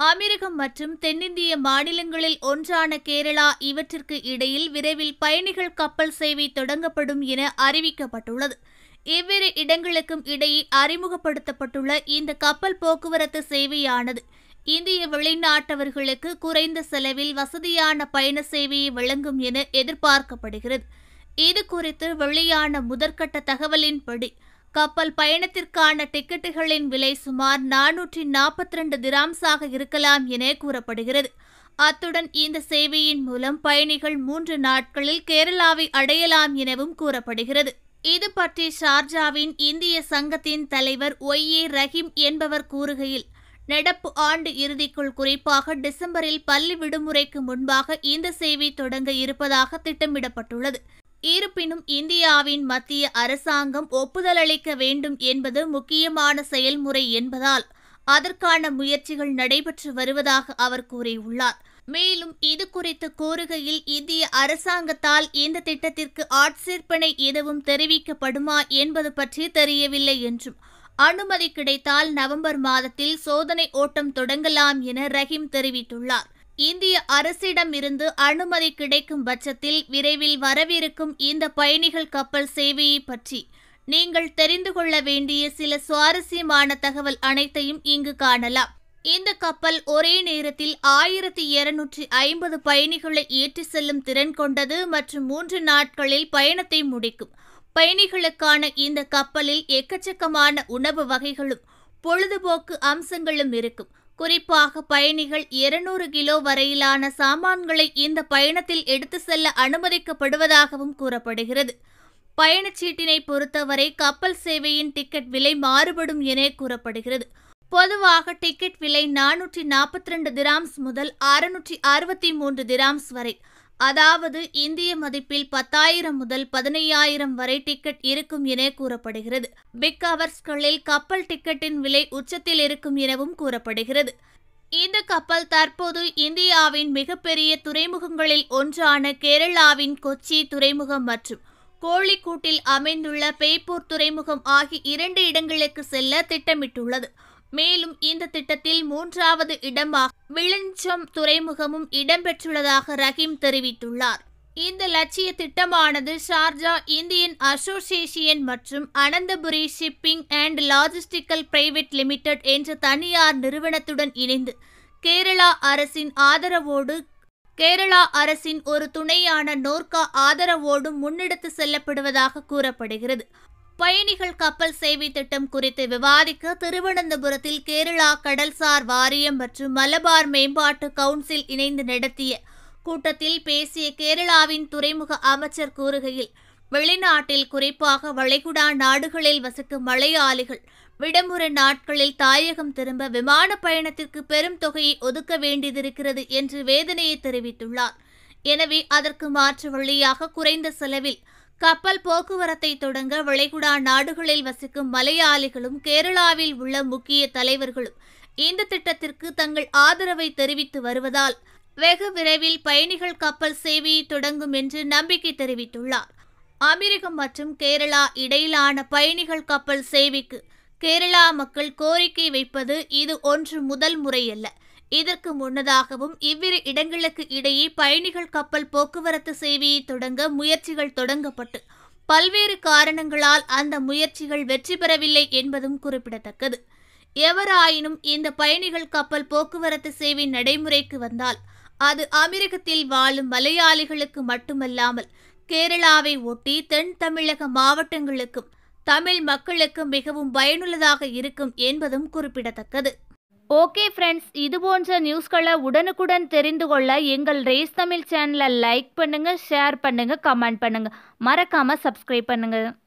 அமீரகம் மற்றும் தென்னிந்திய மாநிலங்களில் ஒன்றான கேரளா இவற்றிற்கு இடையில் விரைவில் பயணிகள் கப்பல் சேவை தொடங்கப்படும் என அறிவிக்கப்பட்டுள்ளது இவ்விரு இடங்களுக்கும் இடையே அறிமுகப்படுத்தப்பட்டுள்ள இந்த கப்பல் போக்குவரத்து சேவையானது இந்திய வெளிநாட்டவர்களுக்கு குறைந்த செலவில் வசதியான பயண சேவையை வழங்கும் என எதிர்பார்க்கப்படுகிறது இது குறித்து வெளியான முதற்கட்ட தகவலின்படி கப்பல் பயணத்திற்கான டிக்கெட்டுகளின் விலை சுமார் நானூற்றி நாற்பத்தி ரெண்டு திராம்ஸாக இருக்கலாம் என கூறப்படுகிறது அத்துடன் இந்த சேவையின் மூலம் பயணிகள் மூன்று நாட்களில் கேரளாவை அடையலாம் எனவும் கூறப்படுகிறது இது பற்றி ஷார்ஜாவின் இந்திய சங்கத்தின் தலைவர் ஒய் ஏ ரஹீம் என்பவர் கூறுகையில் நடப்பு ஆண்டு இறுதிக்குள் குறிப்பாக டிசம்பரில் பள்ளி விடுமுறைக்கு முன்பாக இந்த சேவை தொடங்க இருப்பதாக திட்டமிடப்பட்டுள்ளது இருப்பினும் இந்தியாவின் மத்திய அரசாங்கம் ஒப்புதல் அளிக்க வேண்டும் என்பது முக்கியமான செயல்முறை என்பதால் அதற்கான முயற்சிகள் நடைபெற்று வருவதாக அவர் கூறியுள்ளார் மேலும் இது குறித்து கூறுகையில் இந்திய அரசாங்கத்தால் இந்த திட்டத்திற்கு ஆட்சேர்ப்பனை எதுவும் தெரிவிக்கப்படுமா என்பது பற்றி தெரியவில்லை என்றும் அனுமதி கிடைத்தால் நவம்பர் மாதத்தில் சோதனை ஓட்டம் தொடங்கலாம் என ரஹீம் தெரிவித்துள்ளார் இந்திய அரசிடம் இருந்து அனுமதி கிடைக்கும் பட்சத்தில் விரைவில் வரவிருக்கும் இந்த பயணிகள் கப்பல் சேவையை பற்றி நீங்கள் தெரிந்து கொள்ள வேண்டிய சில சுவாரஸ்யமான தகவல் அனைத்தையும் இங்கு காணலாம் இந்த கப்பல் ஒரே நேரத்தில் ஆயிரத்தி இருநூற்றி ஐம்பது பயணிகளை ஏற்றி செல்லும் திறன் கொண்டது மற்றும் மூன்று நாட்களில் பயணத்தை முடிக்கும் பயணிகளுக்கான இந்த கப்பலில் எக்கச்சக்கமான உணவு வகைகளும் பொழுதுபோக்கு அம்சங்களும் இருக்கும் குறிப்பாக பயணிகள் இருநூறு கிலோ வரையிலான சாமான்களை இந்த பயணத்தில் எடுத்து செல்ல அனுமதிக்கப்படுவதாகவும் கூறப்படுகிறது பயணச்சீட்டினை பொறுத்தவரை கப்பல் சேவையின் டிக்கெட் விலை மாறுபடும் என கூறப்படுகிறது பொதுவாக டிக்கெட் விலை நானூற்றி நாற்பத்தி ரெண்டு திராம்ஸ் முதல் அறுநூற்றி அறுபத்தி மூன்று திராம்ஸ் வரை அதாவது இந்திய மதிப்பில் பத்தாயிரம் முதல் பதினையாயிரம் வரை டிக்கெட் இருக்கும் என கூறப்படுகிறது பிக் அவர்ஸ்களில் கப்பல் டிக்கெட்டின் விலை உச்சத்தில் இருக்கும் எனவும் கூறப்படுகிறது இந்த கப்பல் தற்போது இந்தியாவின் மிகப்பெரிய துறைமுகங்களில் ஒன்றான கேரளாவின் கொச்சி துறைமுகம் மற்றும் கோழிக்கூட்டில் அமைந்துள்ள பேப்பூர் துறைமுகம் ஆகிய இரண்டு இடங்களுக்கு செல்ல திட்டமிட்டுள்ளது மேலும் இந்த திட்டத்தில் மூன்றாவது இடமாக விளஞ்சம் துறைமுகமும் இடம்பெற்றுள்ளதாக ரஹீம் தெரிவித்துள்ளார் இந்த லட்சிய திட்டமானது ஷார்ஜா இந்தியன் அசோசியேஷன் மற்றும் Ananthapuri shipping and logistical private limited என்ற தனியார் நிறுவனத்துடன் இணைந்து கேரளா அரசின் ஆதரவோடு கேரளா அரசின் ஒரு துணையான நோர்கா ஆதரவோடும் முன்னெடுத்து செல்லப்படுவதாக கூறப்படுகிறது பயணிகள் கப்பல் சேவை திட்டம் குறித்து விவாதிக்க திருவனந்தபுரத்தில் கேரளா கடல்சார் வாரியம் மற்றும் மலபார் மேம்பாட்டு கவுன்சில் இணைந்து நடத்திய கூட்டத்தில் பேசிய கேரளாவின் துறைமுக அமைச்சர் கூறுகையில் வெளிநாட்டில் குறிப்பாக வளைகுடா நாடுகளில் வசிக்கும் மலையாளிகள் விடுமுறை நாட்களில் தாயகம் திரும்ப விமான பயணத்திற்கு பெரும் தொகையை ஒதுக்க வேண்டியதிருக்கிறது என்று வேதனையை தெரிவித்துள்ளார் எனவே அதற்கு மாற்று வழியாக குறைந்த செலவில் கப்பல் போக்குவரத்தை தொடங்க வளைகுடா நாடுகளில் வசிக்கும் மலையாளிகளும் கேரளாவில் உள்ள முக்கிய தலைவர்களும் இந்த திட்டத்திற்கு தங்கள் ஆதரவை தெரிவித்து வருவதால் வெகு விரைவில் பயணிகள் கப்பல் சேவையை தொடங்கும் என்று நம்பிக்கை தெரிவித்துள்ளார் அமெரிக்கம் மற்றும் கேரளா இடையிலான பயணிகள் கப்பல் சேவைக்கு கேரளா மக்கள் கோரிக்கை வைப்பது இது ஒன்று முதல் முறையல்ல இதற்கு முன்னதாகவும் இவ்விரு இடங்களுக்கு இடையே பயணிகள் கப்பல் போக்குவரத்து சேவையை தொடங்க முயற்சிகள் தொடங்கப்பட்டு பல்வேறு காரணங்களால் அந்த முயற்சிகள் வெற்றி பெறவில்லை என்பதும் குறிப்பிடத்தக்கது எவராயினும் இந்த பயணிகள் கப்பல் போக்குவரத்து சேவை நடைமுறைக்கு வந்தால் அது அமெரிக்கத்தில் வாழும் மலையாளிகளுக்கு மட்டுமல்லாமல் கேரளாவை ஒட்டி தென் தமிழக மாவட்டங்களுக்கும் தமிழ் மக்களுக்கு மிகவும் பயனுள்ளதாக இருக்கும் என்பதும் குறிப்பிடத்தக்கது ஓகே ஃப்ரெண்ட்ஸ் இது போன்ற நியூஸ்களை உடனுக்குடன் தெரிந்து கொள்ள எங்கள் ரேஸ் தமிழ் சேனலை லைக் பண்ணுங்கள் ஷேர் பண்ணுங்கள் கமெண்ட் பண்ணுங்கள் மறக்காமல் சப்ஸ்கிரைப் பண்ணுங்கள்